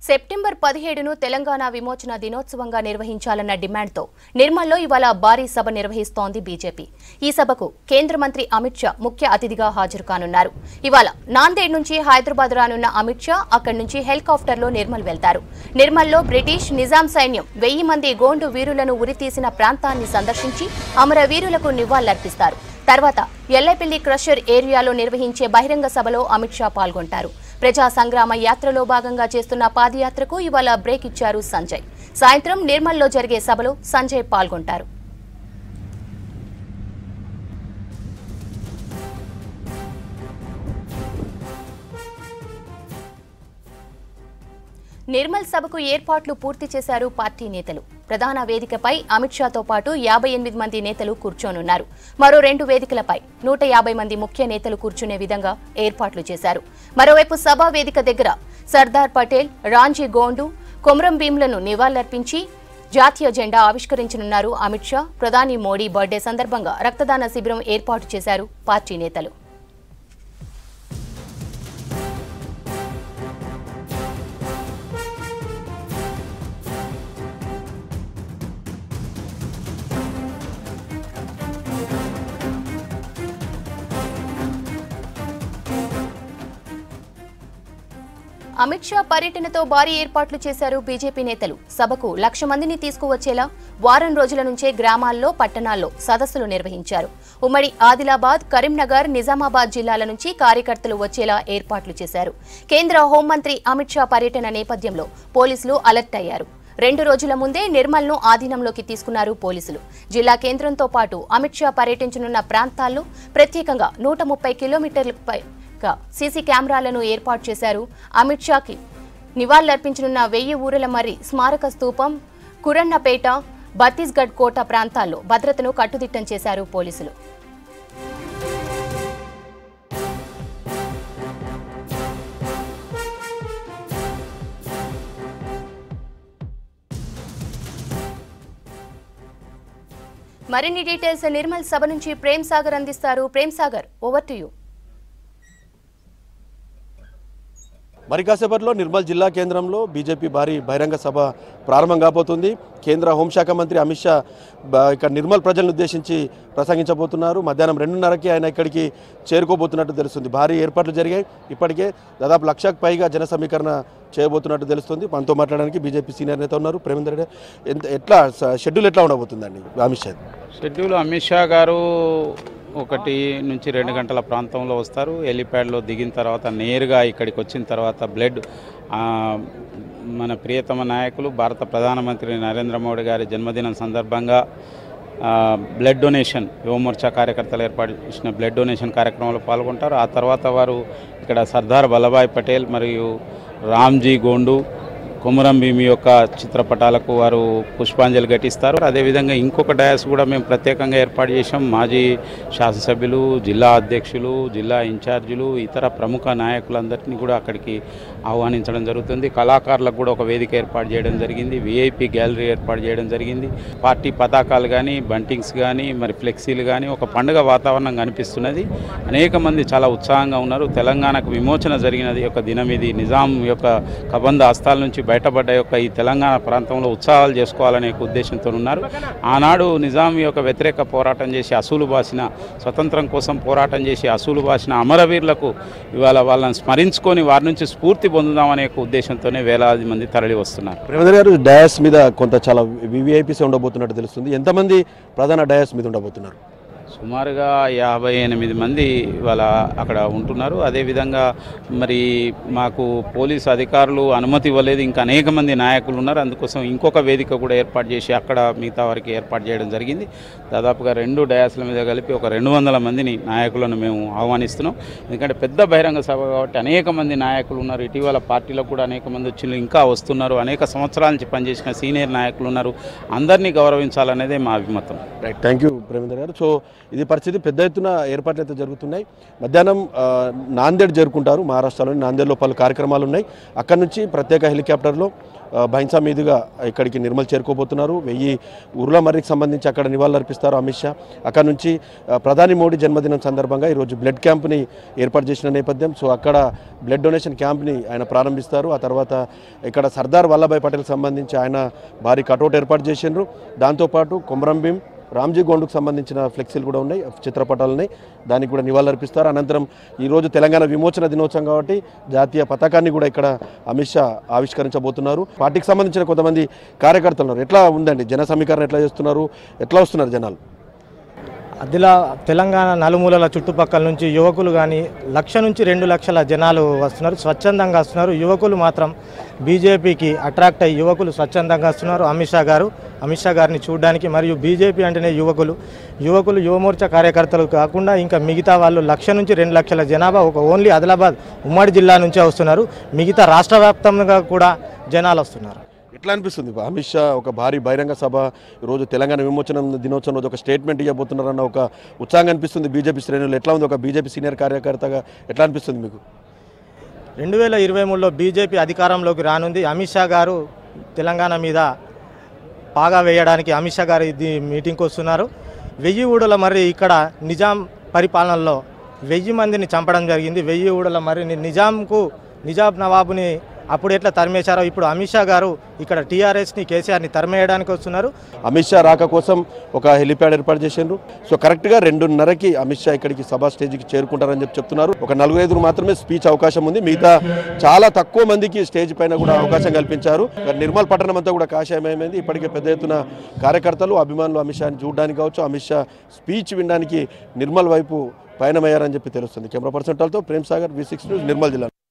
September పదిహేడును Telangana విమోచన దినోత్సవంగా నిర్వహించాలన్న డిమాండ్తో నిర్మల్లో ఇవాళ భారీ సభ నిర్వహిస్తోంది బీజేపీ ఈ సభకు కేంద్ర మంత్రి అమిత్ షా ముఖ్య అతిథిగా హాజరు కానున్నారు ఇవాళ నాందేడ్ నుంచి హైదరాబాద్ రానున్న అమిత్ షా అక్కడి నుంచి హెలికాప్టర్లో నిర్మల్ వెళ్తారు నిర్మల్లో బ్రిటిష్ నిజాం సైన్యం వెయ్యి మంది గోండు వీరులను ఉరితీసిన ప్రాంతాన్ని సందర్శించి అమరవీరులకు నివాళులర్పిస్తారు తర్వాత ఎల్లపల్లి క్రషర్ ఏరియాలో నిర్వహించే బహిరంగ సభలో అమిత్ షా పాల్గొంటారు ప్రజా సంగ్రామ యాత్రలో భాగంగా చేస్తున్న పాదయాత్రకు ఇవాళ బ్రేక్ ఇచ్చారు సంజయ్ సాయంత్రం నిర్మల్లో జరిగే సభలో సంజయ్ పాల్గొంటారు నిర్మల్ సభకు ఏర్పాట్లు పూర్తి చేశారు పార్టీ నేతలు ప్రధాన వేదికపై అమిత్ షాతో పాటు యాభై ఎనిమిది మంది నేతలు కూర్చోనున్నారు మరో రెండు వేదికలపై నూట యాభై మంది ముఖ్య నేతలు కూర్చునే విధంగా ఏర్పాట్లు చేశారు మరోవైపు సభా వేదిక దగ్గర సర్దార్ పటేల్ రాంజీ గోండు కొమరం భీంలను నివాళులర్పించి జాతీయ జెండా ఆవిష్కరించనున్నారు అమిత్ షా ప్రధాని మోడీ బర్త్డే సందర్భంగా రక్తదాన శిబిరం ఏర్పాటు చేశారు పార్టీ నేతలు అమిత్ షా పర్యటనతో భారీ ఏర్పాట్లు చేశారు బీజేపీ నేతలు సభకు లక్ష మందిని తీసుకువచ్చేలా వారం రోజుల నుంచే గ్రామాల్లో పట్టణాల్లో సదస్సులు నిర్వహించారు ఉమ్మడి ఆదిలాబాద్ కరీంనగర్ నిజామాబాద్ జిల్లాల నుంచి కార్యకర్తలు వచ్చేలా ఏర్పాట్లు చేశారు కేంద్ర హోంమంత్రి అమిత్ షా పర్యటన నేపథ్యంలో పోలీసులు అలర్ట్ అయ్యారు రెండు రోజుల ముందే నిర్మల్ను ఆధీనంలోకి తీసుకున్నారు పోలీసులు జిల్లా కేంద్రంతో పాటు అమిత్ షా పర్యటించనున్న ప్రాంతాల్లో ప్రత్యేకంగా నూట ముప్పై కిలోమీటర్లపై గా సీసీ కెమెరాలను ఏర్పాటు చేశారు అమిత్ షాకి నివాళులర్పించనున్న వెయ్యి ఊరల మర్రి స్మారక స్తూపం కురన్నపేట బత్తీస్గఢ్ కోట ప్రాంతాల్లో భద్రతను కట్టుదిట్టం చేశారు పోలీసులు మరిన్ని డీటెయిల్స్ నిర్మల్ సభ నుంచి ప్రేమ్ సాగర్ అందిస్తారు Prem Sagar over to you మరి కాసేపట్లో నిర్మల్ జిల్లా కేంద్రంలో బీజేపీ భారీ బహిరంగ సభ ప్రారంభం కాబోతుంది కేంద్ర హోంశాఖ మంత్రి అమిత్ షా బ- ఇక్కడ నిర్మల్ ప్రజలను ఉద్దేశించి ప్రసంగించబోతున్నారు మధ్యాహ్నం రెండున్నరకి ఆయన ఇక్కడికి చేరుకోబోతున్నట్టు తెలుస్తుంది భారీ ఏర్పాట్లు జరిగాయి ఇప్పటికే దాదాపు లక్షకు పైగా జన సమీకరణ చేయబోతున్నట్టు తెలుస్తుంది మనతో మాట్లాడడానికి బీజేపీ సీనియర్ నేత ఉన్నారు ప్రేమేందర్ రెడ్డి ఎంత ఎట్లా స- షెడ్యూల్ ఎట్లా ఉండబోతుందండి అమిత్ షా షెడ్యూల్ అమిత్ షా గారు ఒకటి నుంచి రెండు గంటల ప్రాంతంలో వస్తారు హెలిప్యాడ్లో దిగిన తర్వాత నేరుగా ఇక్కడికి వచ్చిన తర్వాత బ్లడ్ ఆ, మన ప్రియతమ నాయకులు భారత ప్రధానమంత్రి నరేంద్ర మోడీ గారి జన్మదినం సందర్భంగా ఆ, బ్లడ్ డొనేషన్ యువమోర్చా కార్యకర్తలు ఏర్పాటు చేసిన బ్లడ్ డొనేషన్ కార్యక్రమంలో పాల్గొంటారు ఆ తర్వాత వారు ఇక్కడ సర్దార్ వల్లభాయ్ పటేల్ మరియు రామ్జీ గోండు కొమురం భీమి యొక్క చిత్రపటాలకు వారు పుష్పాంజలి ఘటిస్తారు అదేవిధంగా ఇంకొక డయాస్ కూడా మేము ప్రత్యేకంగా ఏర్పాటు చేసాం మాజీ శాసనసభ్యులు జిల్లా అధ్యక్షులు జిల్లా ఇన్ఛార్జీలు ఇతర ప్రముఖ నాయకులందరినీ కూడా అక్కడికి ఆహ్వానించడం జరుగుతుంది కళాకారులకు కూడా ఒక వేదిక ఏర్పాటు చేయడం జరిగింది విఐపి గ్యాలరీ ఏర్పాటు చేయడం జరిగింది పార్టీ పతాకాలు కానీ బంటింగ్స్ కానీ మరి ఫ్లెక్సీలు కానీ ఒక పండుగ వాతావరణం కనిపిస్తున్నది అనేక మంది చాలా ఉత్సాహంగా ఉన్నారు తెలంగాణకు విమోచన జరిగినది యొక్క దినం ఇది నిజాం యొక్క కబంధ హస్తాల నుంచి బయటపడ్డ యొక్క ఈ తెలంగాణ ప్రాంతంలో ఉత్సాహాలు చేసుకోవాలనే ఒక ఉద్దేశంతో ఉన్నారు ఆనాడు నిజాం యొక్క వ్యతిరేక పోరాటం చేసి అసూలు బాసిన స్వతంత్రం కోసం పోరాటం చేసి అసూలు బాసిన అమరవీరులకు ఇవాళ వాళ్ళని స్మరించుకొని వారి నుంచి స్ఫూర్తి పొందుదామనే ఒక ఉద్దేశంతోనే వేలాది మంది తరలి వస్తున్నారు ప్రేమేందర్ గారు డయాస్ మీద కొంత చాలా వివిఐపీసీ ఉండబోతున్నట్టు తెలుస్తుంది ఎంతమంది ప్రధాన డయాస్ మీద ఉండబోతున్నారు సుమారుగా యాభై ఎనిమిది మంది వాళ్ళ అక్కడ ఉంటున్నారు అదేవిధంగా మరి మాకు పోలీసు అధికారులు అనుమతి ఇవ్వలేదు ఇంకా అనేక మంది నాయకులు ఉన్నారు అందుకోసం ఇంకొక వేదిక కూడా ఏర్పాటు చేసి అక్కడ మిగతా వారికి ఏర్పాటు చేయడం జరిగింది దాదాపుగా రెండు డయాస్ల మీద కలిపి ఒక రెండు వందల మందిని నాయకులను మేము ఆహ్వానిస్తున్నాం ఎందుకంటే పెద్ద బహిరంగ సభ కాబట్టి అనేక మంది నాయకులు ఉన్నారు ఇటీవల పార్టీలో కూడా అనేక మంది వచ్చి ఇంకా వస్తున్నారు అనేక సంవత్సరాల నుంచి పనిచేసిన సీనియర్ నాయకులు ఉన్నారు అందరినీ గౌరవించాలనేదే మా అభిమతం రైట్ థ్యాంక్ యూ ప్రేమేందర్ గారు సో ఇది పరిస్థితి పెద్ద ఎత్తున ఏర్పాట్లు అయితే జరుగుతున్నాయి మధ్యాహ్నం ఆ, నాందేడ్ చేరుకుంటారు మహారాష్ట్రలోని నాందేడ్లో పలు కార్యక్రమాలు ఉన్నాయి అక్కడి నుంచి ప్రత్యేక హెలికాప్టర్లో ఆ, భైంసా మీదుగా ఇక్కడికి నిర్మల్ చేరుకోబోతున్నారు వెయ్యి ఉర్ల మర్రికి సంబంధించి అక్కడ నివాళులర్పిస్తారు అమిత్ షా అక్కడ నుంచి ఆ, ప్రధాని మోడీ జన్మదినం సందర్భంగా ఈరోజు బ్లడ్ క్యాంప్ని ఏర్పాటు చేసిన నేపథ్యం సో అక్కడ బ్లడ్ డొనేషన్ క్యాంప్ని ఆయన ప్రారంభిస్తారు ఆ తర్వాత ఇక్కడ సర్దార్ వల్లభాయ్ పటేల్ సంబంధించి ఆయన భారీ కటౌట్ ఏర్పాటు చేసిండ్రు దాంతోపాటు కొమరం భీం రామ్జీ గోండుకు సంబంధించిన ఫ్లెక్సీలు కూడా ఉన్నాయి చిత్రపటాలు ఉన్నాయి దానికి కూడా నివాళులర్పిస్తారు అనంతరం ఈరోజు తెలంగాణ విమోచన దినోత్సవం కాబట్టి జాతీయ పతాకాన్ని కూడా ఇక్కడ అమిత్ షా ఆవిష్కరించబోతున్నారు పార్టీకి సంబంధించిన కొంతమంది కార్యకర్తలు ఉన్నారు ఎట్లా ఉందండి జన సమీకరణ ఎట్లా చేస్తున్నారు ఎట్లా వస్తున్నారు జనాలు అదిలా తెలంగాణ నలుమూలల చుట్టుపక్కల నుంచి యువకులు కానీ లక్ష నుంచి రెండు లక్షల జనాలు వస్తున్నారు స్వచ్ఛందంగా వస్తున్నారు యువకులు మాత్రం బీజేపీకి అట్రాక్ట్ అయ్యి యువకులు స్వచ్ఛందంగా వస్తున్నారు అమిత్ షా గారు అమిత్ షా గారిని చూడడానికి మరియు బీజేపీ అంటేనే యువకులు యువకులు యువమోర్చా కార్యకర్తలు కాకుండా ఇంకా మిగతా వాళ్ళు లక్ష నుంచి రెండు లక్షల జనాభా ఒక ఓన్లీ ఆదిలాబాద్ ఉమ్మడి జిల్లా నుంచే వస్తున్నారు మిగతా రాష్ట్ర వ్యాప్తంగా కూడా జనాలు వస్తున్నారు ఎట్లా అనిపిస్తుంది అమిత్ షా ఒక భారీ బహిరంగ సభ ఈరోజు తెలంగాణ విమోచన దినోత్సవం రోజు ఒక స్టేట్మెంట్ ఇవ్వబోతున్నారన్న ఒక ఉత్సాహం అనిపిస్తుంది బీజేపీ శ్రేణులు ఎట్లా ఉంది ఒక బీజేపీ సీనియర్ కార్యకర్తగా ఎట్లా అనిపిస్తుంది మీకు రెండు వేల ఇరవై మూడులో బీజేపీ అధికారంలోకి రానుంది అమిత్ షా గారు తెలంగాణ మీద పాగా వేయడానికి అమిత్ షా గారు ఇది మీటింగ్కి వస్తున్నారు వెయ్యి ఊడల మరి ఇక్కడ నిజాం పరిపాలనలో వెయ్యి మందిని చంపడం జరిగింది వెయ్యి ఊడల మరి నిజాంకు నిజాం నవాబుని అప్పుడు ఎట్లా తరిమేశారో ఇప్పుడు అమిత్ షా గారు ఇక్కడ టీఆర్ఎస్ని కేసీఆర్ని తరిమేయడానికి వస్తున్నారు అమిత్ షా రాక కోసం ఒక హెలిప్యాడ్ ఏర్పాటు చేసిండ్రు సో కరెక్ట్గా రెండున్నరకి అమిత్ షా ఇక్కడికి సభా స్టేజ్కి చేరుకుంటారని చెప్పి చెప్తున్నారు ఒక నలుగురు ఐదుగురు మాత్రమే స్పీచ్ అవకాశం ఉంది మిగతా చాలా తక్కువ మందికి స్టేజ్ పైన కూడా అవకాశం కల్పించారు ఇక నిర్మల్ పట్టణం అంతా కూడా కాషాయమయమైంది ఇప్పటికే పెద్ద ఎత్తున కార్యకర్తలు అభిమానులు అమిత్ షాని చూడడానికి కావచ్చు అమిత్ షా స్పీచ్ వినడానికి నిర్మల్ వైపు పయనమయ్యారని చెప్పి తెలుస్తుంది కెమెరా పర్సన్ తో Prem Sagar V six news Nirmal జిల్లా